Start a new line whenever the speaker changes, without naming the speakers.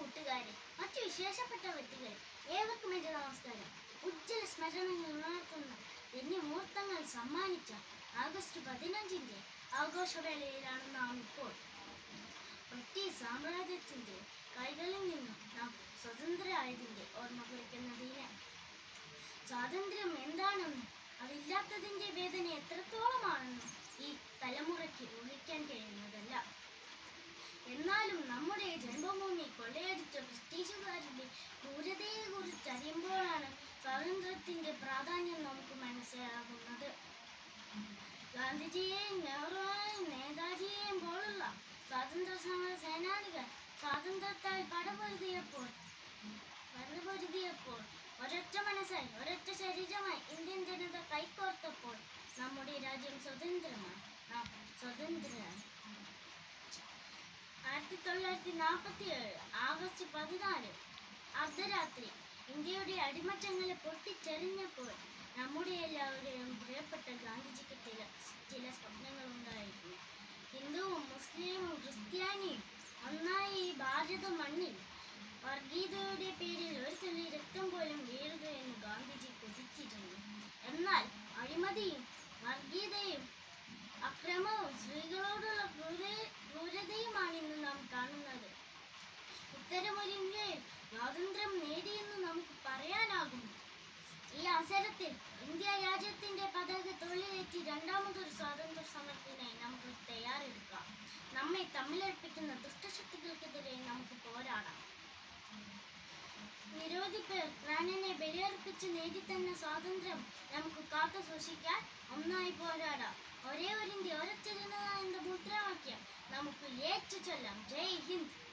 കൂട്ടുകാരെ മറ്റു വിശേഷപ്പെട്ട വ്യക്തികൾ ഏവർക്കും എന്റെ നമസ്കാരം ഉജ്ജ്വല സ്മരണകൾ ഉണർത്തുന്ന ധന്യമുഹൂർത്തങ്ങൾ സമ്മാനിച്ച ആഗസ്റ്റ് പതിനഞ്ചിന്റെ ആഘോഷവേളയിലാണ് നാം ഇപ്പോൾ ബ്രിട്ടീഷ് സാമ്രാജ്യത്തിന്റെ കൈകളിൽ നിന്നും നാം സ്വതന്ത്രരായതിന്റെ ഓർമ്മ കുറിക്കുന്ന ദിനം സ്വാതന്ത്ര്യം എന്താണെന്നും അതില്ലാത്തതിന്റെ വേദന എത്രത്തോളമാണെന്നും ഈ തലമുറയ്ക്ക് ഊഹിക്കാൻ കഴിയുന്നതല്ല എന്നാലും നമ്മുടെ ജന്മഭൂമി കൊള്ളയടിച്ച ബ്രിട്ടീഷുകാരുടെ ക്രൂരതയെ കുറിച്ച് അറിയുമ്പോഴാണ് സ്വാതന്ത്ര്യത്തിന്റെ പ്രാധാന്യം നമുക്ക് മനസ്സിലാകുന്നത് ഗാന്ധിജിയെയും നെഹ്റുവിനെയും നേതാജിയെയും പോലുള്ള സ്വാതന്ത്ര്യ സമര സേനാനികൾ സ്വാതന്ത്ര്യത്താൽ പടപൊരുതിയപ്പോൾ പടപൊരുതിയപ്പോൾ ഒരൊറ്റ മനസ്സായി ഒരൊറ്റ ശരീരമായി ഇന്ത്യൻ ജനത കൈകോർത്തപ്പോൾ നമ്മുടെ രാജ്യം സ്വതന്ത്രമായി നാം സ്വതന്ത്രരായി ആയിരത്തി തൊള്ളായിരത്തി നാൽപ്പത്തി ഏഴ് ആഗസ്റ്റ് പതിനാല് അർദ്ധരാത്രി ഇന്ത്യയുടെ അടിമറ്റങ്ങളെ പൊട്ടിച്ചെറിഞ്ഞപ്പോൾ നമ്മുടെ എല്ലാവരുടെയും പ്രിയപ്പെട്ട ഗാന്ധിജിക്ക് ചില ചില സ്വപ്നങ്ങൾ ഉണ്ടായിരുന്നു ഹിന്ദുവും മുസ്ലിമും ക്രിസ്ത്യാനിയും ഒന്നായി ഈ ഭാരത മണ്ണിൽ വർഗീയതയുടെ പേരിൽ ഒരു തുള്ളി രക്തം പോലും വീഴുകയെന്ന് ഗാന്ധിജി കൊതിച്ചിരുന്നു എന്നാൽ അഴിമതിയും വർഗീയതയും അക്രമവും സ്ത്രീകളോടുള്ള ക്രൂര- ക്രൂരതയുമാണ് ഇന്ന് നാം കാണുന്നത് ഇത്തരമൊരു ഇന്ത്യയിൽ സ്വാതന്ത്ര്യം നേടിയെന്ന് നമുക്ക് പറയാനാകും ഈ അവസരത്തിൽ ഇന്ത്യ രാജ്യത്തിന്റെ പതാക തൊഴിലേറ്റി രണ്ടാമതൊരു സ്വാതന്ത്ര്യ സമരത്തിനായി നമുക്ക് തയ്യാറെടുക്കാം നമ്മെ തമ്മിലർപ്പിക്കുന്ന ദുഷ്ടശക്തികൾക്കെതിരെ നമുക്ക് പോരാടാം നിരവധി പേർ പ്രാണനെ ബലിയർപ്പിച്ച് നേടിത്തന്ന സ്വാതന്ത്ര്യം നമുക്ക് കാത്തു സൂക്ഷിക്കാൻ ഒന്നായി പോരാടാം ഒരേ ഒരു ഇന്ത്യ ഒരൊറ്റ ജനത എന്ന മുദ്രാവാക്യം നമുക്ക് ഏറ്റു ചൊല്ലാം ജയ് ഹിന്ദ്